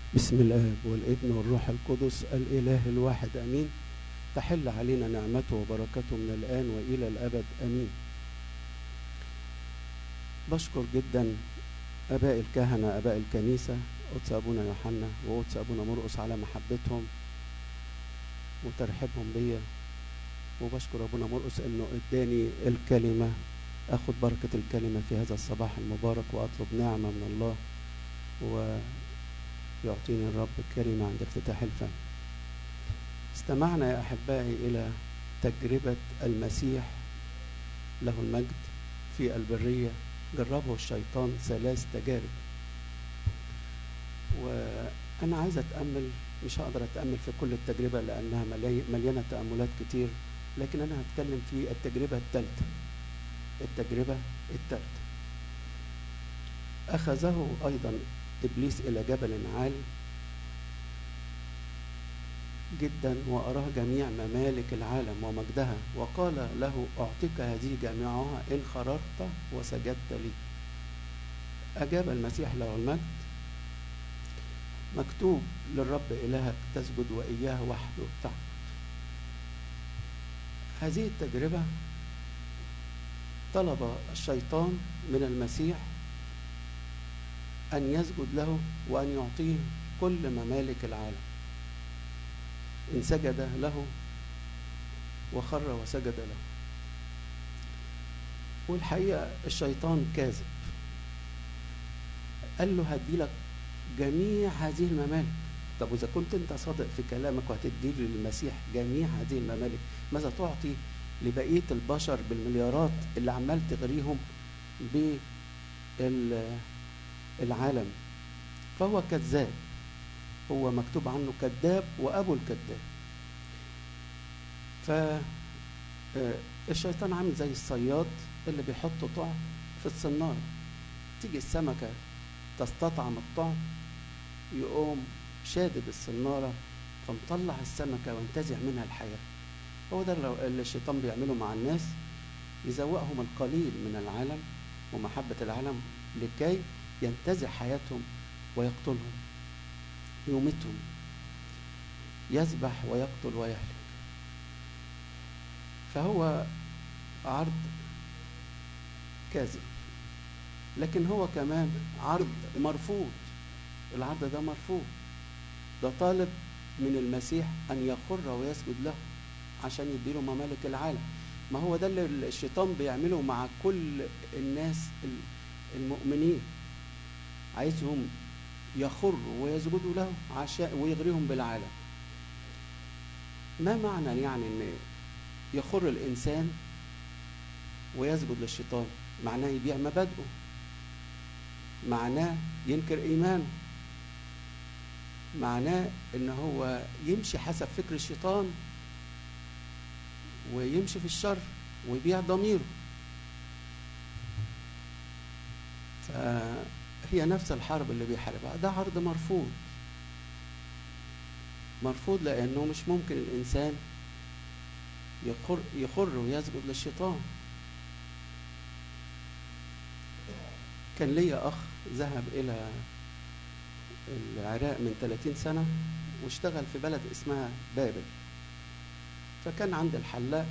بسم الآب والابن والروح القدس الإله الواحد أمين تحل علينا نعمته وبركته من الآن وإلى الأبد أمين بشكر جدا آباء الكهنة آباء الكنيسة قدس أبونا يوحنا وقدس أبونا مرقس على محبتهم وترحيبهم بيا وبشكر أبونا مرقس إنه إداني الكلمة أخذ بركة الكلمة في هذا الصباح المبارك وأطلب نعمة من الله ويعطيني الرب كلمة عند افتتاح الفم استمعنا يا أحبائي إلى تجربة المسيح له المجد في البرية جربه الشيطان ثلاث تجارب وأنا عايز أتأمل مش هقدر أتأمل في كل التجربة لأنها مليانة تأملات كتير لكن أنا هتكلم في التجربة الثالثة التجربة الثالثة أخذه أيضا إبليس إلى جبل عالي جدا وأراه جميع ممالك العالم ومجدها وقال له أعطيك هذه جميعها إن خررت وسجدت لي أجاب المسيح له المجد مكتوب للرب إلهك تسجد وإياه وحده تعبد هذه التجربة طلب الشيطان من المسيح أن يسجد له وأن يعطيه كل ممالك العالم إن سجد له وخر وسجد له والحقيقة الشيطان كاذب قال له هدي لك جميع هذه الممالك طب وإذا كنت أنت صادق في كلامك وهتدي للمسيح جميع هذه الممالك ماذا تعطي لبقية البشر بالمليارات اللي عمال تغريهم بالعالم فهو كذاب هو مكتوب عنه كذاب وأبو الكذاب فالشيطان عامل زي الصياد اللي بيحط طعم في الصنارة تيجي السمكة تستطعم الطعم يقوم شادد الصنارة فمطلع السمكة وانتزع منها الحياة هو ده اللي الشيطان بيعمله مع الناس يزوقهم القليل من العالم ومحبة العالم لكي ينتزع حياتهم ويقتلهم يميتهم يذبح ويقتل ويهلك فهو عرض كاذب لكن هو كمان عرض مرفوض العرض ده مرفوض ده طالب من المسيح أن يخر ويسجد له عشان يديله ممالك العالم ما هو ده اللي الشيطان بيعمله مع كل الناس المؤمنين عايزهم يخروا ويسجدوا له عشان ويغريهم بالعالم ما معنى يعني ان يخر الانسان ويسجد للشيطان معناه يبيع مبادئه معناه ينكر ايمانه معناه ان هو يمشي حسب فكر الشيطان ويمشي في الشر ويبيع ضميره فهي نفس الحرب اللي بيحاربها ده عرض مرفوض مرفوض لانه مش ممكن الانسان يخر يخر ويسجد للشيطان كان ليا اخ ذهب الى العراق من 30 سنه واشتغل في بلد اسمها بابل فكان عند الحلاق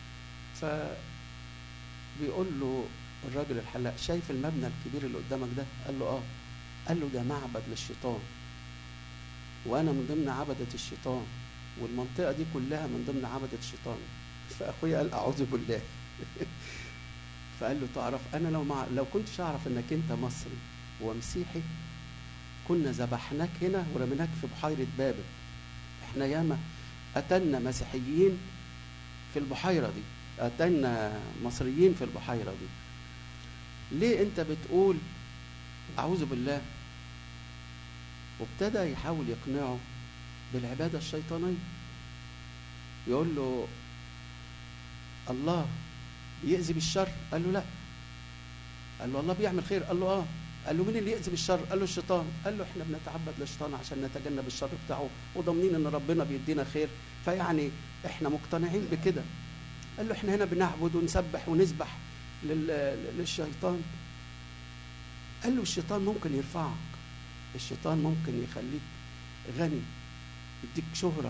فبيقول له الراجل الحلاق شايف المبنى الكبير اللي قدامك ده قال له اه قال له ده معبد للشيطان وانا من ضمن عبدة الشيطان والمنطقة دي كلها من ضمن عبدة الشيطان فاخويا قال اعوذ بالله فقال له تعرف انا لو مع لو كنتش اعرف انك انت مصري ومسيحي كنا ذبحناك هنا ورميناك في بحيرة بابل احنا ياما قتلنا مسيحيين في البحيرة دي قتلنا مصريين في البحيرة دي ليه انت بتقول اعوذ بالله وابتدى يحاول يقنعه بالعبادة الشيطانية يقول له الله بيأذي بالشر قال له لا قال له الله بيعمل خير قال له اه قال له مين اللي يأذي بالشر قال له الشيطان قال له احنا بنتعبد للشيطان عشان نتجنب الشر بتاعه وضامنين ان ربنا بيدينا خير فيعني احنا مقتنعين بكده قال له احنا هنا بنعبد ونسبح ونسبح للشيطان قال له الشيطان ممكن يرفعك الشيطان ممكن يخليك غني يديك شهرة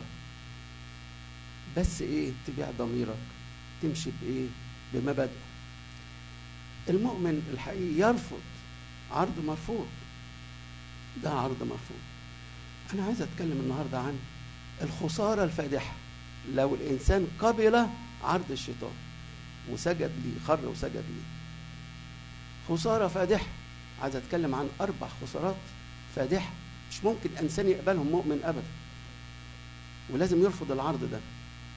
بس ايه تبيع ضميرك تمشي بايه بمبادئ المؤمن الحقيقي يرفض عرض مرفوض ده عرض مرفوض انا عايز اتكلم النهارده عن الخساره الفادحه لو الانسان قبل عرض الشيطان وسجد ليه خر وسجد ليه خساره فادحه عايز اتكلم عن اربع خسارات فادحه مش ممكن انسان يقبلهم مؤمن ابدا ولازم يرفض العرض ده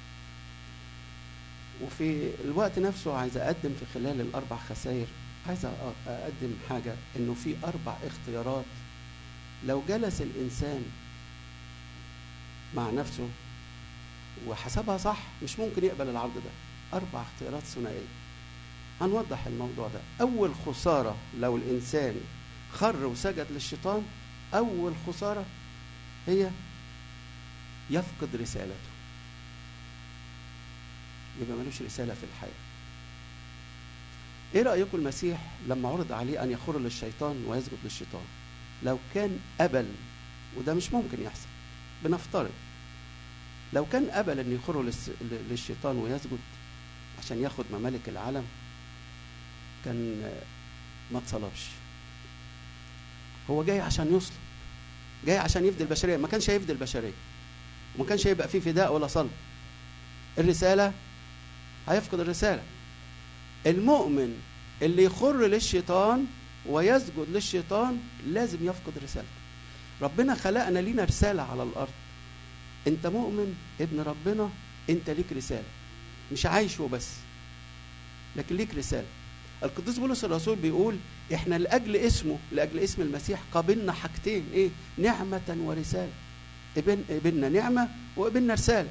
وفي الوقت نفسه عايز اقدم في خلال الاربع خسائر عايز اقدم حاجه انه في اربع اختيارات لو جلس الانسان مع نفسه وحسبها صح مش ممكن يقبل العرض ده اربع اختيارات ثنائيه هنوضح الموضوع ده اول خساره لو الانسان خر وسجد للشيطان اول خساره هي يفقد رسالته يبقى ملوش رساله في الحياه ايه رايكم المسيح لما عرض عليه ان يخر للشيطان ويسجد للشيطان لو كان قبل وده مش ممكن يحصل بنفترض لو كان قبل ان يخر للشيطان ويسجد عشان ياخد ممالك العالم كان ما اتصلبش هو جاي عشان يصلب جاي عشان يفدي البشريه ما كانش هيفدي البشريه وما كانش هيبقى فيه فداء ولا صلب الرساله هيفقد الرساله المؤمن اللي يخر للشيطان ويسجد للشيطان لازم يفقد رسالته ربنا خلقنا لينا رساله على الارض انت مؤمن ابن ربنا انت ليك رساله مش عايش وبس لكن ليك رساله القديس بولس الرسول بيقول احنا لاجل اسمه لاجل اسم المسيح قابلنا حاجتين ايه نعمه ورساله قبلنا نعمه وقبلنا رساله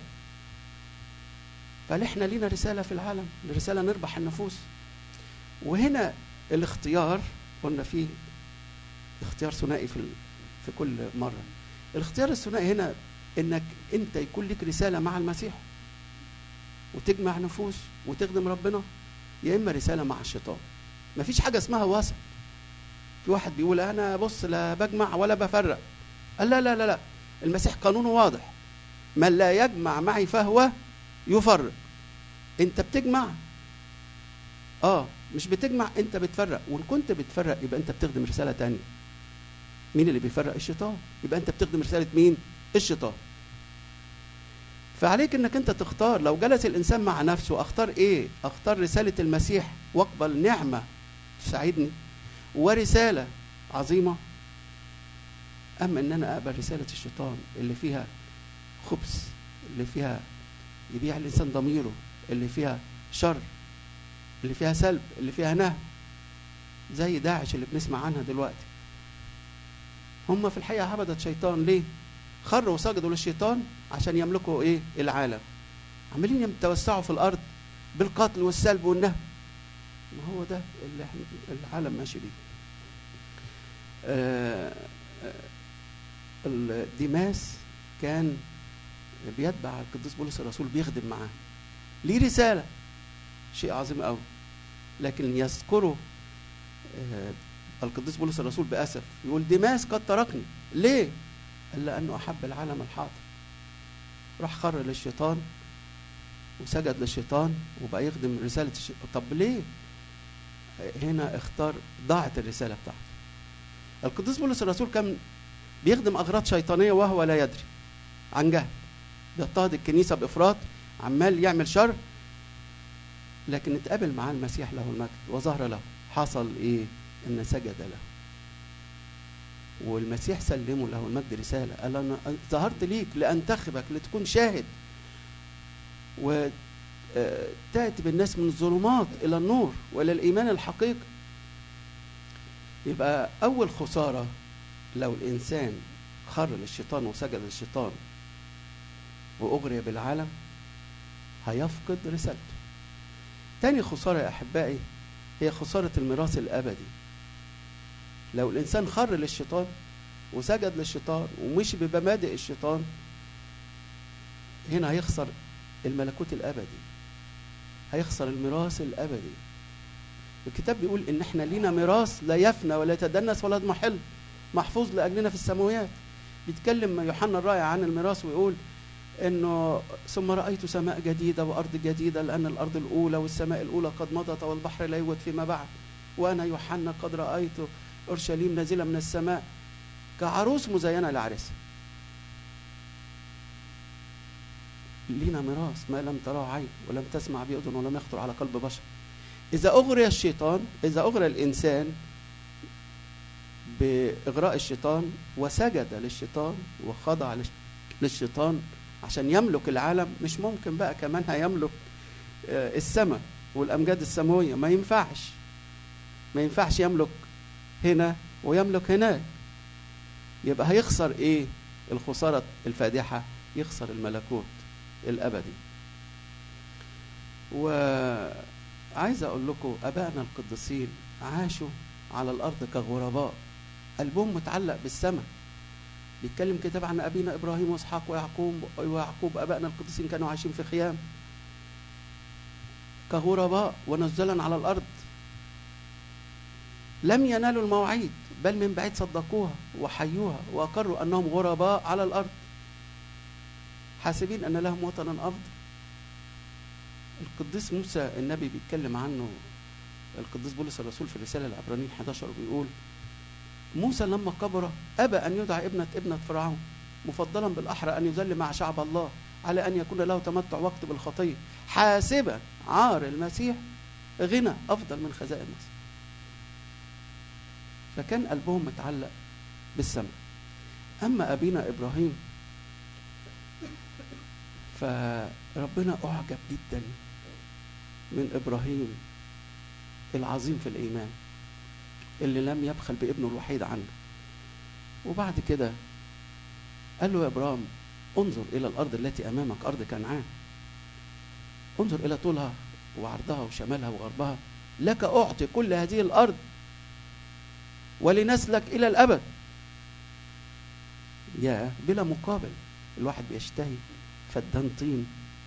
فاحنا لينا رساله في العالم رساله نربح النفوس وهنا الاختيار قلنا فيه اختيار ثنائي في في كل مره الاختيار الثنائي هنا انك انت يكون لك رساله مع المسيح وتجمع نفوس وتخدم ربنا يا اما رساله مع الشيطان مفيش حاجه اسمها وسط في واحد بيقول انا بص لا بجمع ولا بفرق قال لا لا لا لا المسيح قانونه واضح من لا يجمع معي فهو يفرق انت بتجمع اه مش بتجمع انت بتفرق وان كنت بتفرق يبقى انت بتخدم رساله تانية مين اللي بيفرق الشيطان يبقى انت بتخدم رساله مين الشيطان فعليك انك انت تختار لو جلس الانسان مع نفسه اختار ايه اختار رساله المسيح واقبل نعمه تساعدني ورساله عظيمه اما ان انا اقبل رساله الشيطان اللي فيها خبث اللي فيها يبيع الانسان ضميره اللي فيها شر اللي فيها سلب اللي فيها نهب زي داعش اللي بنسمع عنها دلوقتي هم في الحقيقه عبدت شيطان ليه خروا وسجدوا للشيطان عشان يملكوا ايه العالم عمالين يتوسعوا في الارض بالقتل والسلب والنهب ما هو ده اللي احنا العالم ماشي بيه آه آه ديماس كان بيتبع القديس بولس الرسول بيخدم معاه ليه رساله شيء عظيم قوي لكن يذكره آه القديس بولس الرسول باسف يقول ديماس قد تركني ليه قال لانه احب العالم الحاضر راح خر للشيطان وسجد للشيطان وبقى يخدم رساله الشيطان طب ليه هنا اختار ضاعت الرساله بتاعته القديس بولس الرسول كان بيخدم اغراض شيطانيه وهو لا يدري عن جهل بيضطهد الكنيسه بافراط عمال يعمل شر لكن اتقابل معاه المسيح له المجد وظهر له حصل ايه ان سجد له والمسيح سلمه له المجد رساله قال انا ظهرت ليك لانتخبك لتكون شاهد وتاتي بالناس من الظلمات الى النور والى الايمان الحقيقي يبقى اول خساره لو الانسان خر للشيطان وسجد للشيطان واغري بالعالم هيفقد رسالته تاني خساره يا احبائي هي خساره الميراث الابدي لو الانسان خر للشيطان وسجد للشيطان ومشي بمبادئ الشيطان هنا هيخسر الملكوت الابدي هيخسر الميراث الابدي الكتاب بيقول ان احنا لينا ميراث لا يفنى ولا يتدنس ولا يضمحل محفوظ لاجلنا في السماويات بيتكلم يوحنا الرائع عن الميراث ويقول انه ثم رايت سماء جديده وارض جديده لان الارض الاولى والسماء الاولى قد مضت والبحر لا يوجد فيما بعد وانا يوحنا قد رايت اورشليم نازله من السماء كعروس مزينه لعريسها لينا ميراث ما لم تراه عين ولم تسمع به اذن ولم يخطر على قلب بشر اذا اغري الشيطان اذا اغرى الانسان باغراء الشيطان وسجد للشيطان وخضع للشيطان عشان يملك العالم مش ممكن بقى كمان هيملك السماء والامجاد السماويه ما ينفعش ما ينفعش يملك هنا ويملك هناك يبقى هيخسر ايه الخساره الفادحه يخسر الملكوت الابدي وعايز اقول لكم ابائنا القديسين عاشوا على الارض كغرباء قلبهم متعلق بالسماء بيتكلم كتاب عن ابينا ابراهيم واسحاق ويعقوب ويعقوب ابائنا القديسين كانوا عايشين في خيام كغرباء ونزلا على الارض لم ينالوا المواعيد بل من بعيد صدقوها وحيوها واقروا انهم غرباء على الارض حاسبين ان لهم وطنا افضل القديس موسى النبي بيتكلم عنه القديس بولس الرسول في الرساله العبرانيين 11 بيقول موسى لما كبر ابى ان يدعى ابنه ابنه فرعون مفضلا بالاحرى ان يذل مع شعب الله على ان يكون له تمتع وقت بالخطيه حاسبا عار المسيح غنى افضل من خزائن مصر فكان قلبهم متعلق بالسماء اما ابينا ابراهيم فربنا اعجب جدا من ابراهيم العظيم في الايمان اللي لم يبخل بابنه الوحيد عنه وبعد كده قال له يا ابراهيم انظر الى الارض التي امامك ارض كنعان انظر الى طولها وعرضها وشمالها وغربها لك اعطي كل هذه الارض ولنسلك الى الابد يا بلا مقابل الواحد بيشتهي فدان طين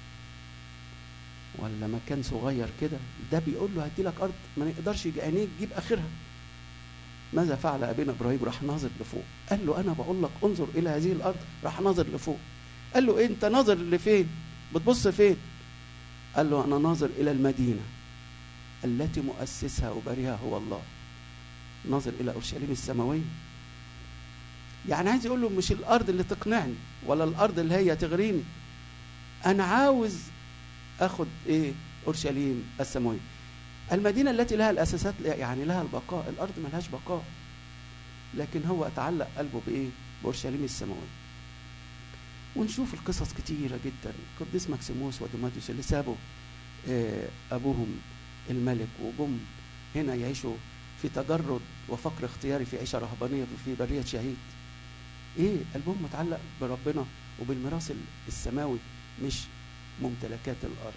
ولا مكان صغير كده ده بيقول له هدي لك ارض ما يقدرش عينيه تجيب اخرها ماذا فعل ابينا ابراهيم راح ناظر لفوق قال له انا بقول لك انظر الى هذه الارض راح ناظر لفوق قال له إيه انت ناظر لفين بتبص فين قال له انا ناظر الى المدينه التي مؤسسها وباريها هو الله ناظر الى اورشليم السماويه يعني عايز يقول له مش الارض اللي تقنعني ولا الارض اللي هي تغريني انا عاوز اخد ايه اورشليم السماويه المدينه التي لها الاساسات يعني لها البقاء الارض ما لهاش بقاء لكن هو اتعلق قلبه بايه باورشليم السماويه ونشوف القصص كتيره جدا القديس ماكسيموس وديماتيوس اللي سابوا ابوهم الملك وجم هنا يعيشوا في تجرد وفقر اختياري في عيشه رهبانيه في بريه شهيد ايه قلبهم متعلق بربنا وبالميراث السماوي مش ممتلكات الارض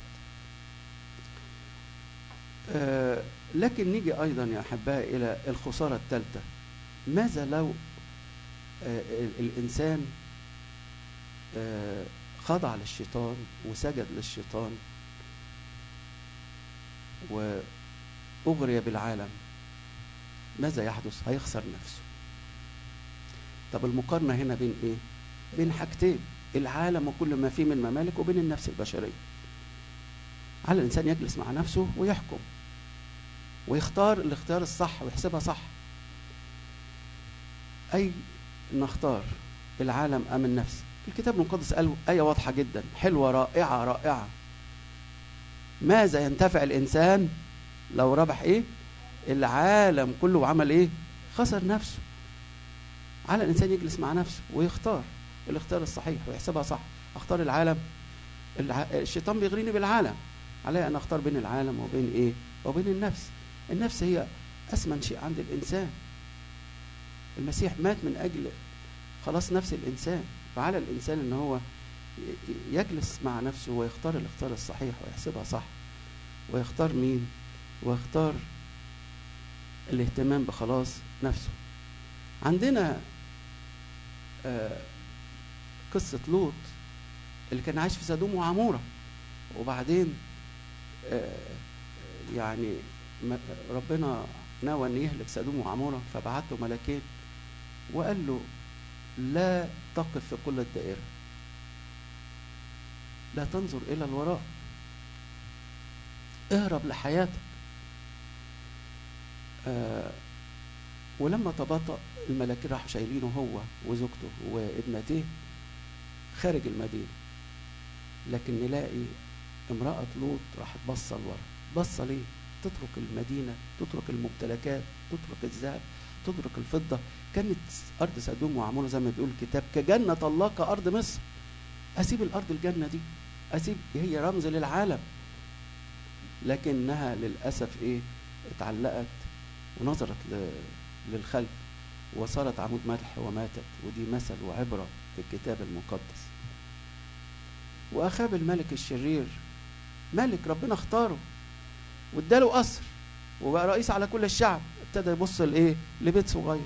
آه لكن نيجي ايضا يا احبائي الى الخساره الثالثه ماذا لو آه الانسان آه خضع للشيطان وسجد للشيطان واغري بالعالم ماذا يحدث هيخسر نفسه طب المقارنه هنا بين ايه بين حاجتين العالم وكل ما فيه من ممالك وبين النفس البشريه على الانسان يجلس مع نفسه ويحكم ويختار الاختيار الصح ويحسبها صح اي نختار العالم ام النفس الكتاب المقدس قال ايه واضحه جدا حلوه رائعه رائعه ماذا ينتفع الانسان لو ربح ايه العالم كله وعمل ايه خسر نفسه على الانسان يجلس مع نفسه ويختار الاختيار الصحيح ويحسبها صح اختار العالم الع... الشيطان بيغريني بالعالم علي ان اختار بين العالم وبين ايه وبين النفس النفس هي اثمن شيء عند الانسان المسيح مات من اجل خلاص نفس الانسان فعلى الانسان ان هو يجلس مع نفسه ويختار الاختيار الصحيح ويحسبها صح ويختار مين ويختار الاهتمام بخلاص نفسه عندنا آه قصة لوط اللي كان عايش في سدوم وعمورة وبعدين آه يعني ربنا نوى ان يهلك سدوم وعمورة فبعت له ملكين وقال له لا تقف في كل الدائرة لا تنظر إلى الوراء اهرب لحياتك آه ولما تباطأ الملاكين راحوا شايلينه هو وزوجته وابنتيه خارج المدينة لكن نلاقي امرأة لوط راحت بصة لورا بصة ليه؟ تترك المدينة تترك الممتلكات تترك الذهب تترك الفضة كانت أرض سدوم وعمورة زي ما بيقول الكتاب كجنة الله كأرض مصر أسيب الأرض الجنة دي أسيب هي رمز للعالم لكنها للأسف إيه اتعلقت ونظرت للخلف وصارت عمود ملح وماتت ودي مثل وعبرة في الكتاب المقدس وأخاب الملك الشرير ملك ربنا اختاره واداله قصر وبقى رئيس على كل الشعب ابتدى يبص لايه لبيت صغير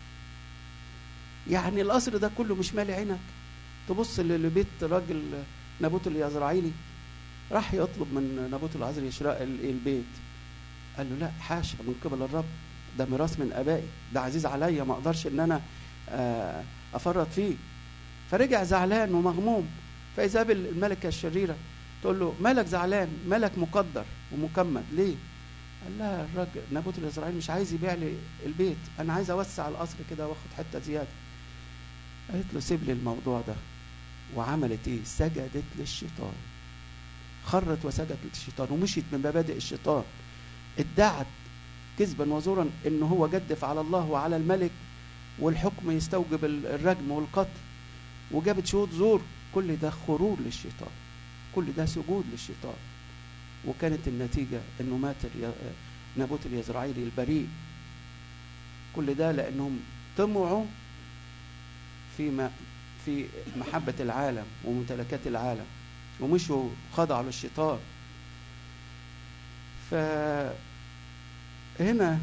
يعني القصر ده كله مش مالي عينك تبص لبيت راجل نابوت اليزرعيلي راح يطلب من نابوت العزري يشرق البيت قال له لا حاشا من قبل الرب ده ميراث من ابائي ده عزيز عليا ما اقدرش ان انا افرط فيه فرجع زعلان ومغموم فاذا الملكه الشريره تقول له مالك زعلان مالك مقدر ومكمل ليه قال لها الراجل نابوت الاسرائيلي مش عايز يبيع لي البيت انا عايز اوسع القصر كده واخد حته زياده قالت له سيب لي الموضوع ده وعملت ايه سجدت للشيطان خرت وسجدت للشيطان ومشيت من مبادئ الشيطان ادعت كذبا وزورا ان هو جدف على الله وعلى الملك والحكم يستوجب الرجم والقتل وجابت شهود زور كل ده خرور للشيطان كل ده سجود للشيطان وكانت النتيجة انه مات نابوت اليزرعيلي البريء كل ده لانهم طمعوا في في محبة العالم وممتلكات العالم ومشوا خضعوا للشيطان فهنا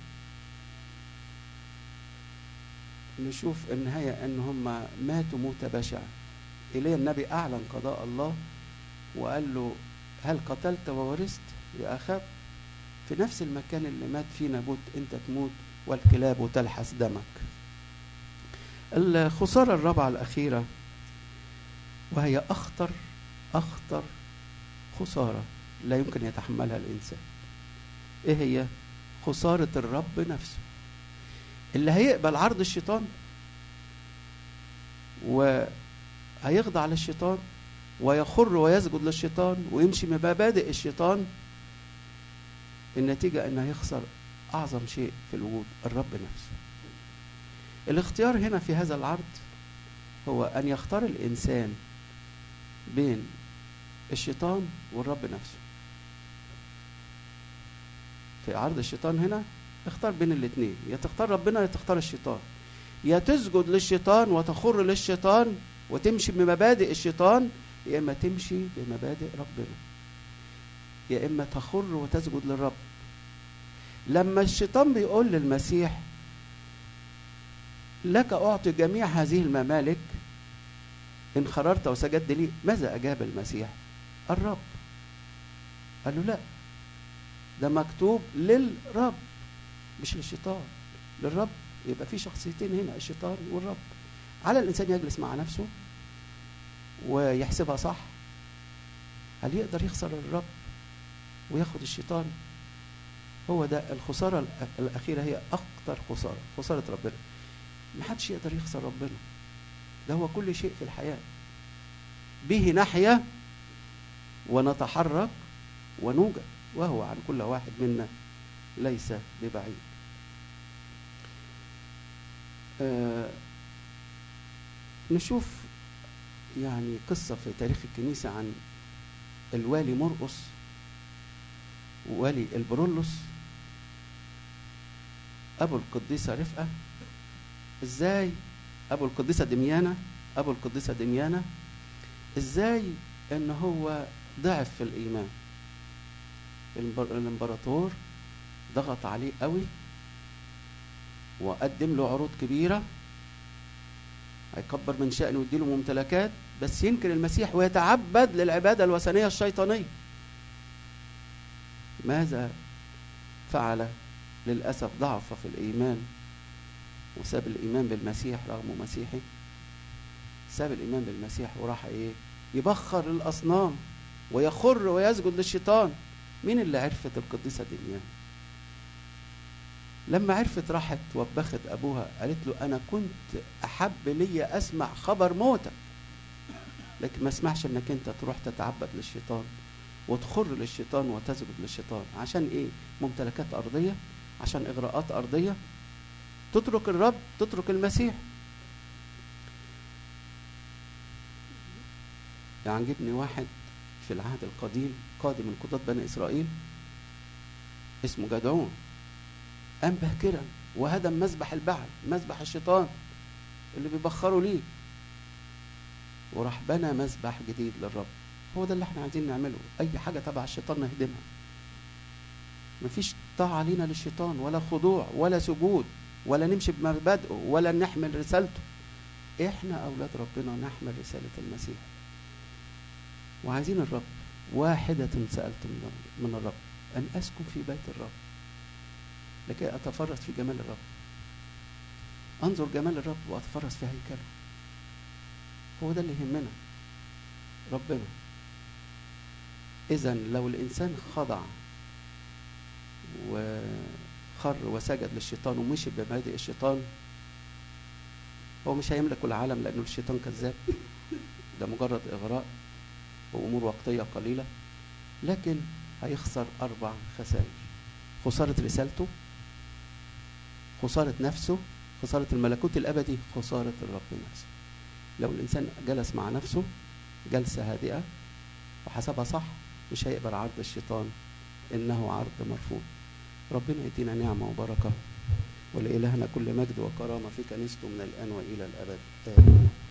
نشوف النهاية ان هم ماتوا موتة بشعة إليه النبي أعلن قضاء الله وقال له هل قتلت وورثت يا أخاب في نفس المكان اللي مات فيه نابوت أنت تموت والكلاب تلحس دمك الخسارة الرابعة الأخيرة وهي أخطر أخطر خسارة لا يمكن يتحملها الإنسان إيه هي خسارة الرب نفسه اللي هيقبل عرض الشيطان وهيخضع للشيطان ويخر ويسجد للشيطان ويمشي بمبادئ الشيطان النتيجة أنه يخسر أعظم شيء في الوجود الرب نفسه الاختيار هنا في هذا العرض هو أن يختار الإنسان بين الشيطان والرب نفسه في عرض الشيطان هنا اختار بين الاثنين يا تختار ربنا يا تختار الشيطان يا تسجد للشيطان وتخر للشيطان وتمشي بمبادئ الشيطان يا اما تمشي بمبادئ ربنا يا اما تخر وتسجد للرب لما الشيطان بيقول للمسيح لك اعطي جميع هذه الممالك ان خررت وسجدت لي ماذا اجاب المسيح الرب قال له لا ده مكتوب للرب مش للشيطان للرب يبقى في شخصيتين هنا الشيطان والرب على الانسان يجلس مع نفسه ويحسبها صح هل يقدر يخسر الرب وياخد الشيطان هو ده الخسارة الأخيرة هي أخطر خسارة خسارة ربنا ما حدش يقدر يخسر ربنا ده هو كل شيء في الحياة به نحيا ونتحرك ونوجد وهو عن كل واحد منا ليس ببعيد آه نشوف يعني قصة في تاريخ الكنيسة عن الوالي مرقس والي البرولوس أبو القديسة رفقة إزاي أبو القديسة دميانة أبو القديسة دميانة إزاي إن هو ضعف في الإيمان الإمبراطور ضغط عليه قوي وقدم له عروض كبيرة هيكبر من شأنه ويديله ممتلكات بس ينكر المسيح ويتعبد للعبادة الوثنية الشيطانية ماذا فعل للأسف ضعف في الإيمان وساب الإيمان بالمسيح رغم مسيحي ساب الإيمان بالمسيح وراح إيه يبخر الأصنام ويخر ويسجد للشيطان مين اللي عرفت القديسة دميان لما عرفت راحت وبخت أبوها قالت له أنا كنت أحب لي أسمع خبر موتك لكن ما اسمعش انك انت تروح تتعبد للشيطان وتخر للشيطان وتسجد للشيطان عشان ايه ممتلكات ارضيه عشان اغراءات ارضيه تترك الرب تترك المسيح يعني جبني واحد في العهد القديم قادم من قضاة بني إسرائيل اسمه جدعون قام باكرا وهدم مذبح البعل مذبح الشيطان اللي بيبخروا ليه وراح بنى مذبح جديد للرب هو ده اللي احنا عايزين نعمله اي حاجه تبع الشيطان نهدمها مفيش طاعه لينا للشيطان ولا خضوع ولا سجود ولا نمشي بمبادئه ولا نحمل رسالته احنا اولاد ربنا نحمل رساله المسيح وعايزين الرب واحدة سألت من الرب أن أسكن في بيت الرب لكي أتفرس في جمال الرب أنظر جمال الرب وأتفرس في هيكله هو ده اللي يهمنا ربنا إذا لو الإنسان خضع وخر وسجد للشيطان ومشي بمبادئ الشيطان هو مش هيملك العالم لأنه الشيطان كذاب ده مجرد إغراء وأمور وقتية قليلة لكن هيخسر أربع خسائر خسارة رسالته خسارة نفسه خسارة الملكوت الأبدي خسارة الرب نفسه لو الإنسان جلس مع نفسه جلسة هادئة وحسبها صح مش هيقبل عرض الشيطان إنه عرض مرفوض ربنا يدينا نعمة وبركة ولإلهنا كل مجد وكرامة في كنيسته من الآن وإلى الأبد آمين